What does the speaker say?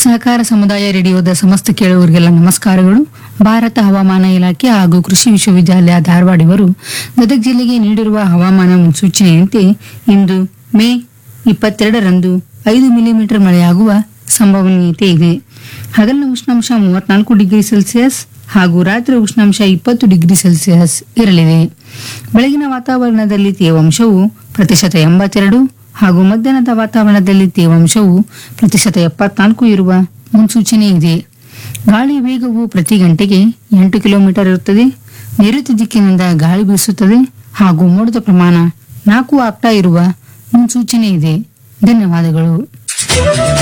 ಸಹಕಾರ ಸಮುದಾಯ ರೇಡಿಯೋದ ಸಮಸ್ತ ಕೇಳುವವರಿಗೆಲ್ಲ ನಮಸ್ಕಾರಗಳು ಭಾರತ ಹವಾಮಾನ ಇಲಾಖೆ ಹಾಗೂ ಕೃಷಿ ವಿಶ್ವವಿದ್ಯಾಲಯ ಧಾರವಾಡ ಇವರು ಗದಗ ಜಿಲ್ಲೆಗೆ ನೀಡಿರುವ ಹವಾಮಾನ ಮುನ್ಸೂಚನೆಯಂತೆ ಇಂದು ಮೇ ಇಪ್ಪತ್ತೆರಡರಂದು ಐದು ಮಿಲಿಮೀಟರ್ ಮಳೆಯಾಗುವ ಸಂಭವನೀಯತೆ ಇದೆ ಹಗಲಿನ ಉಷ್ಣಾಂಶ ಮೂವತ್ನಾಲ್ಕು ಡಿಗ್ರಿ ಸೆಲ್ಸಿಯಸ್ ಹಾಗೂ ರಾತ್ರಿ ಉಷ್ಣಾಂಶ ಇಪ್ಪತ್ತು ಡಿಗ್ರಿ ಸೆಲ್ಸಿಯಸ್ ಇರಲಿದೆ ಬೆಳಗಿನ ವಾತಾವರಣದಲ್ಲಿ ತೇವಾಂಶವು ಪ್ರತಿಶತ ಎಂಬತ್ತೆರಡು ಹಾಗೂ ಮಧ್ಯಾಹ್ನದ ವಾತಾವರಣದಲ್ಲಿ ತೇವಾಂಶವು ಪ್ರತಿಶತ ಎಪ್ಪತ್ನಾಲ್ಕು ಇರುವ ಮುನ್ಸೂಚನೆ ಇದೆ ಗಾಳಿ ವೇಗವು ಪ್ರತಿ ಗಂಟೆಗೆ ಎಂಟು ಕಿಲೋಮೀಟರ್ ಇರುತ್ತದೆ ನೈಋತ್ಯ ದಿಕ್ಕಿನಿಂದ ಗಾಳಿ ಬೀಸುತ್ತದೆ ಹಾಗೂ ಮೋಡದ ಪ್ರಮಾಣ ನಾಲ್ಕು ಆಗ್ತಾ ಇರುವ ಮುನ್ಸೂಚನೆ ಇದೆ ಧನ್ಯವಾದಗಳು